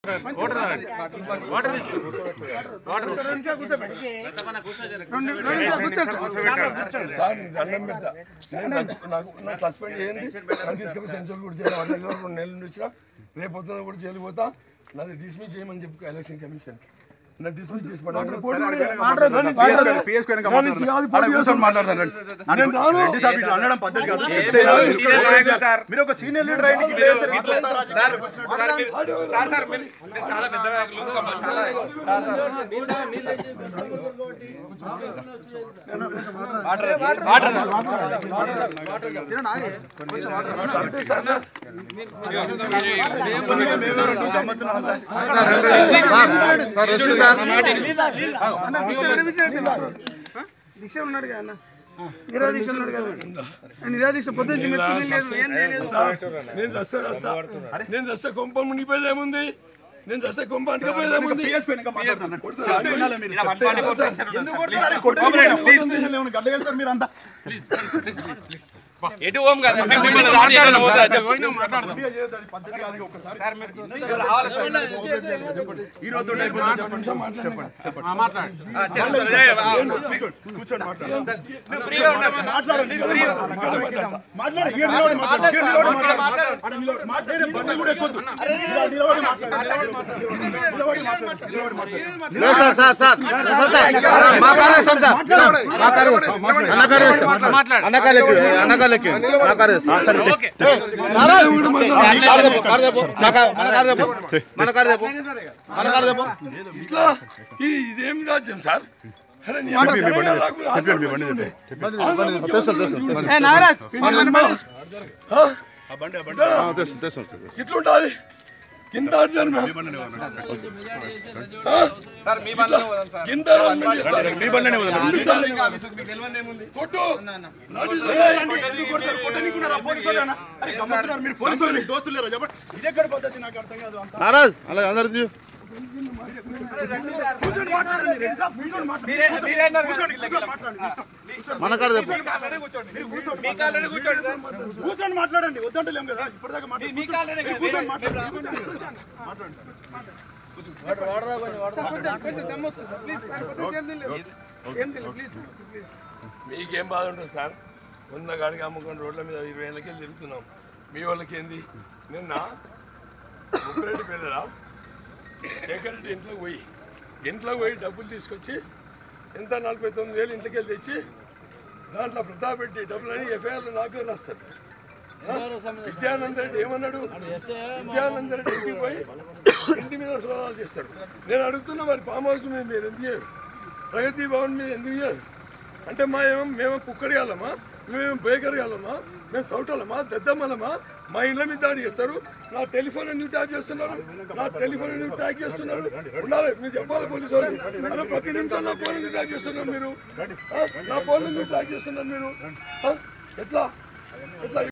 Sir నీకు దండం పెడతా నేను చచ్చి- నాకు నా సస్పెండ్ చేయండి నన్ను తీసుకెళ్ళి సెంచర్ కూడా చేయాలి వాళ్ళ దగ్గర రెండు నెలల నుంచి వచ్చిన రేపు పొద్దున కూడా జైలు పోతా నాది డిస్మిస్ చేయమని చెప్పు ఎలక్షన్ కమిషన్ నన్ను డిస్మిస్ చేసి పడ్డా. నన్ను పోటీ కూడా మాట్లాడదు. నన్ను చేయాలి. నన్ను చేయాలి, పోటీ చేస్తాను. నేను రాను. అనడం పద్ధతి కాదు చెప్తే వినాలి. మీరు ఒక సీనియర్ లీడర్ అయ్యి ఇట్లా చేస్తారు, ఇట్లా వస్తారా? చాలా పెద్ద నాయకులు చాలా సార్ సార్ మేమెవరు గమ్మత్తున అంతా. దీక్ష ఉన్నాడు కదా అన్న నిరాదీక్ష ఉన్నాడు కదా నిరాదీక్ష పొద్దున్న మెతుకులు లేదు ఏం లేదు సార్, నేను చస్తే చస్తా. నేను చస్తే కొంప మునిగిపోయేది ఏముంది నేను చస్తే కొంప అంటుకపోయేది PS పైన ఇంకా మాట్లాడుతున్నాను. చెప్తే వినాలి మీరు. ఎందుకు కొడతారు? కొట్టండి. పోలీస్ స్టేషన్లో ఏమైనా గడ్డ చేస్తారు మీరు అంతా. ఎటు ఓం కదా మేము మిమ్మల్ని దాటి ఎక్కడ పోతా చెప్పు. గట్టిగా చేయొద్దు, అది పద్ధతి కాదు ఇక ఒక్కసారి. ఈ రోజు తోటి అయిపోతుంది. చెప్పండి. ఆ, చెప్పు సార్. ఏ, ఆ, ఫ్రీగా ఉండమా? మాట్లాడండి. మాట్లాడండి. ఈడ నిలబడి మాట్లాడండి. ఈడ నిలబడి మాట్లాడండి. ఆడ నిలబడి మాట్లాడే బండి కూడా ఎక్కొద్దు. ఇలా నిలబడి మాట్లాడండి. నిలబడి మాట్లాడండి. నిలబడి మాట్లాడండి. లేదు sir sir sir sir sir మా కారు వేస్తాం సార్ సార్, మా కారు వేస్తాం అన్న కారు వేస్తాం అన్న కారు ఎక్కి అన్న కారు ఎక్కి మా కారు వేస్తాం ఓకే కారు తెప్పు, కారు తెప్పు. నా కారు- మన కారు తెప్పు. మన కారు తెప్పు. మన కారు తెప్పు. ఇట్లా ఈ- ఇదేం రాజ్యం సార్ అరే నీ అమ్మ తెలంగాణ రాకు- ఆంధ్ర మంచిగుండే. ఆంధ్ర తెస్తాం, తెస్తాం. ఏ నాగరాజ్ ఆ? ఆ బండి ఆ బండి ఆ, తెస్తాం, తెస్తాం, తెస్తాం. ఇట్లుంటాది ఇంత అర్జన్ సార్ మీ బండ్లో పోదాం సార్ ఇంత అరేంజ్మెంట్ చేస్తారు మీ బండినే వదలండి. మీకు తెలియదు ఏముంది కొట్టు లాఠీ రండి, ఎందుకు కొడతారు? కొట్టనీకున్నారా పోలీసు వాళ్ళేనా? అరే గమ్మత్తున్నారు మీరు పోలీసు వాళ్ళు, మీకు దోస్తులు లేరా చెప్పండి ఇది ఎక్కడ పద్ధతి నాకు అర్థం కాదు అంతా నారాజ్ అలా అందరు తీయు. కూర్చొని మాట్లాడండి రెడ్డి సాబ్, కూర్చొని మాట్లాడండి. మీరే మీరే అన్నారు కదా, కూర్చొని కూర్చొని మాట్లాడండి మీ ఇష్టం. మన కారు తెప్పు. మీ కాళ్ళనే కూర్చోండి మీ కాళ్ళనే కూర్చోండి సార్ కూర్చొని మాట్లాడండి వద్దంటలేం కదా ఇప్పటిదాకా మాట్లాడండి మీ కాళ్ళనే కదా, కూర్చొని మేము- మాట్లాడండి కొంచెం కొంచెం దమ్ము వస్తుంది సార్ ప్లీజ్ సార్ పొద్దున్న ఏం తెలియదు ఏం తెలియదు ప్లీజ్ సార్ ప్లీజ్ మీకేం బాధ ఉంటుంది సార్ వంద గాడికి అమ్ముకొని రోడ్ల మీద ఇరవై ఏళ్ళకి తిరుగుతున్నాం మీ వాళ్ళకి ఏంది నిన్న ముప్పరెడ్డి పిల్లరా శేఖర్ రెడ్డి ఇంట్లోకి పోయి ఇంట్లోకి పోయి డబ్బులు తీసుకొచ్చి ఎంత నలభై తొమ్మిది వేలు ఇంట్లోకి వెళ్ళి తెచ్చి దాంట్లో ప్రతాప్ రెడ్డి డబ్బులని ఎఫ్ఐఆర్లు నాకే రాస్తారు ఆ? విజయానంద రెడ్డి ఏమన్నాడు విజయానంద రెడ్డి ఇంటికి పోయి ఇంటి మీద సోదాలు చేస్తాడు నేను అడుగుతున్నా మరి ఫామ్ హౌస్ మీద మీరు ఎందుకు చేయరు ప్రగతి భవన్ మీద ఎందుకు చేయరు అంటే మా ఏమో మేము కుక్కడి వాళ్ళమా మేము బేకరీ వాళ్ళమా మేము సౌటలమా దద్దమ్మలమా మా ఇళ్ళ మీద దాడి చేస్తారు నా టెలిఫోన్ ఎందుకు ట్యాక్ చేస్తున్నారు నా టెలిఫోన్ ఎందుకు ట్యాక్ చేస్తున్నారు ఉండాలి మీరు చెప్పాలి పోలీసు వాళ్ళు అరే ప్రతి నిమిషం నా ఫోన్ ఎందుకు ట్యాక్ చేస్తున్నారు మీరు ఆ? నా ఫోన్ ఎందుకు ట్యాక్ చేస్తున్నారు మీరు ఆ? ఎట్లా ఎట్లా